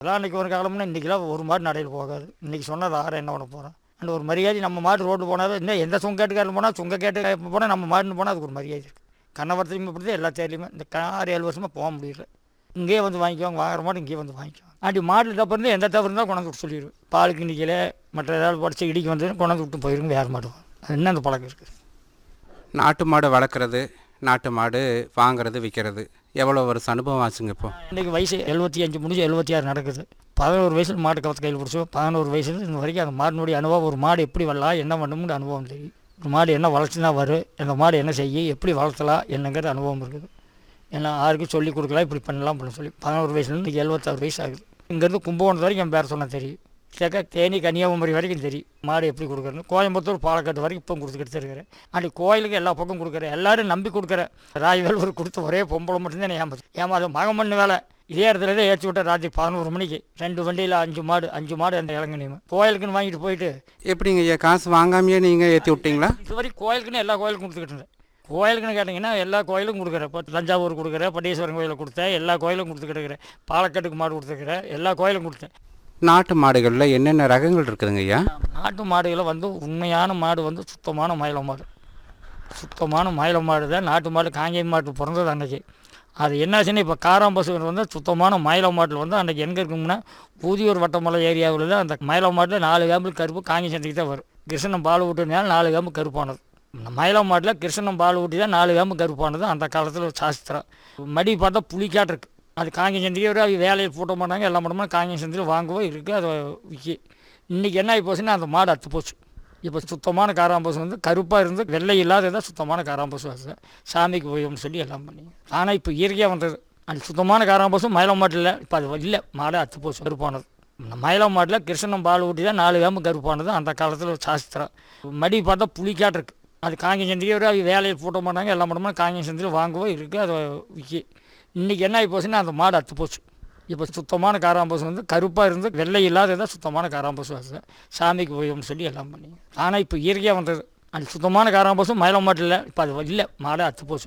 அதான் அன்றைக்கி ஒரு காலம்னா இன்றைக்கெல்லாம் ஒரு மாடு நடையில் போகாது இன்றைக்கி சொன்னது ஆறு என்ன பண்ண போகிறோம் அந்த ஒரு மரியாதை நம்ம மாடு ரோடு போனாலும் இன்னும் எந்த சுங்கேட்டுக்காரன் போனால் சுங்க கேட்டு போனால் நம்ம மாடுன்னு போனால் அதுக்கு ஒரு மரியாதை இருக்குது கண்ணவரத்துலையும் இப்படி தான் எல்லா தேர்லையுமே இந்த க- ஆறு ஏழு வருஷமாக போக முடியல இங்கேயே வந்து வாங்கிக்குவாங்க வாங்குற மாடு இங்கேயே வந்து வாங்கிக்குவாங்க அப்படி மாட்டில் தப்பு இருந்தால் எந்த தப்பு இருந்தால் கொண்டாந்து விட்டு சொல்லிடுவேன் பாலுக்கு நிற்கல மற்ற ஏதாவது படிச்சு இடிக்கு வந்து கொண்டாந்து விட்டு போயிருங்க வேறு மாடு அது என்ன அந்த பழக்கம் இருக்குது நாட்டு மாடு வளர்க்குறது நாட்டு மாடு வாங்குறது விற்கிறது எவ்வளோ வருஷம் அனுபவம் ஆச்சுங்க இப்போ இன்றைக்கி வயசு எழுபத்தி அஞ்சு முடிஞ்சு எழுபத்தி ஆறு நடக்குது பதினோரு வயசில் மாட்டு கவத்து கையில் பிடிச்சோம் பதினோரு வயசுல இந்த வரைக்கும் அந்த மாடினுடைய அனுபவம் ஒரு மாடு எப்படி வரலாம் என்ன பண்ணணும்னு அனுபவம் தெரியும் ஒரு மாடு என்ன வளர்ச்சினா வரும் அந்த மாடு என்ன செய்யும் எப்படி வளர்த்தலாம் என்னங்கிற அனுபவம் இருக்குது ஏன்னா யாருக்கும் சொல்லி கொடுக்கலாம் இப்படி பண்ணலாம் அப்படின்னு சொல்லி பதினோரு வயசுலேருந்து எழுபத்தாறு வயசு ஆகுது இங்கேருந்து கும்பகோணத்து வரைக்கும் என் பேர் சொன்ன தெரியும் சேக்கா தேனி கன்னியாகுமரி வரைக்கும் தெரியும் மாடு எப்படி கொடுக்குறேன்னு கோயம்புத்தூர் பாலக்காடு வரைக்கும் இப்போ கொடுத்துக்கிட்டு தான் இருக்கிறேன் அப்படி கோயிலுக்கு எல்லா பக்கம் கொடுக்குறேன் எல்லாரும் நம்பி கொடுக்குறேன் ராஜ்வேல் ஒரு கொடுத்த ஒரே பொம்பளை மட்டும்தான் ஏமாது ஏமாது மகமண்ணு வேலை இதே இடத்துல தான் ஏற்றி விட்டேன் ராத்திரி பதினோரு மணிக்கு ரெண்டு வண்டியில் அஞ்சு மாடு அஞ்சு மாடு அந்த இளங்கனியும் கோயிலுக்குன்னு வாங்கிட்டு போயிட்டு எப்படிங்க ஐயா காசு வாங்காமையே நீங்கள் ஏற்றி விட்டீங்களா இது வரைக்கும் கோயிலுக்குன்னு எல்லா கோயிலுக்கும் கொடுத்துக்கிட்டு இருந்தேன் கோயிலுக்குன்னு கேட்டிங்கன்னா எல்லா கோயிலும் கொடுக்குறேன் இப்போ தஞ்சாவூர் கொடுக்குறேன் பட்டீஸ்வரன் கோயிலுக்கு கொடுத்தேன் எல்லா கோயிலும் கொடுத்துக்கிட்டு இருக்கிறேன் பாலக்காட்டுக்கு மாடு கொடுத்துருக்கிறேன் எல்லா கோயிலும் கொடுத்தேன் நாட்டு மாடுகளில் என்னென்ன ரகங்கள் இருக்குதுங்க ஐயா நாட்டு மாடுகளை வந்து உண்மையான மாடு வந்து சுத்தமான மயில மாடு சுத்தமான மயில மாடு தான் நாட்டு மாடு காங்கேய மாட்டு பிறந்தது அன்னைக்கு அது என்னாச்சுன்னா இப்போ காராம்பசுவர் வந்து சுத்தமான மயில மாட்டில் வந்து அன்றைக்கி எங்கே இருக்கும்னா ஊதியூர் வட்டமலை ஏரியாவில் தான் அந்த மயில மாட்டில் நாலு கேம்பிள் கருப்பு காங்கி சந்தைக்கு தான் வரும் கிருஷ்ணன் பால் ஊட்டினால நாலு கேம்பு கருப்பானது இந்த மயில மாட்டில் கிருஷ்ணன் பால் ஊட்டி தான் நாலு கேம்பு கருப்பானது அந்த காலத்தில் ஒரு சாஸ்திரம் மடி பார்த்தா புளிக்காட்டு இருக்கு அது காங்கி சந்தைக்கு வரும் அது வேலையை போட்ட மாட்டாங்க எல்லாம் பண்ணுமா காங்கி சந்தையில் வாங்குவோம் இருக்குது அதை விற்கி இன்றைக்கி என்ன ஆகி போச்சுன்னா அந்த மாடு அத்து போச்சு இப்போ சுத்தமான காராம்பசு வந்து கருப்பாக இருந்து வெள்ளை இல்லாததான் சுத்தமான காராம்பசு அது சாமிக்கு போயோம்னு சொல்லி எல்லாம் பண்ணி ஆனால் இப்போ இயற்கையாக வந்தது அந்த சுத்தமான காராம்பசு மயிலம் மாட்டில் இப்போ அது இல்லை மாடு அத்து போச்சு கருப்பானது இந்த மயிலம் மாட்டில் கிருஷ்ணன் பால் ஊட்டி தான் நாலு வேம்பு கருப்பானது அந்த காலத்தில் ஒரு சாஸ்திரம் மடி பார்த்தா புளிக்காட்டு இருக்கு அது காங்கி சந்தைக்கு வரும் அது வேலையை போட்ட மாட்டாங்க எல்லாம் பண்ணுமா காங்கி சந்தையில் வாங்குவோம் இருக்குது அதை விற்கி இன்றைக்கி என்ன ஆகி போச்சுன்னா அந்த மாடு அத்து போச்சு இப்போ சுத்தமான காராம்பசு வந்து கருப்பாக இருந்து வெள்ளை இல்லாததான் சுத்தமான காராம்பசு அது சாமிக்கு போயோம்னு சொல்லி எல்லாம் பண்ணி ஆனால் இப்போ இயற்கையாக வந்தது அந்த சுத்தமான காராம்பசு மயிலம் மாட்டில் இப்போ அது இல்லை மாடு அத்து போச்சு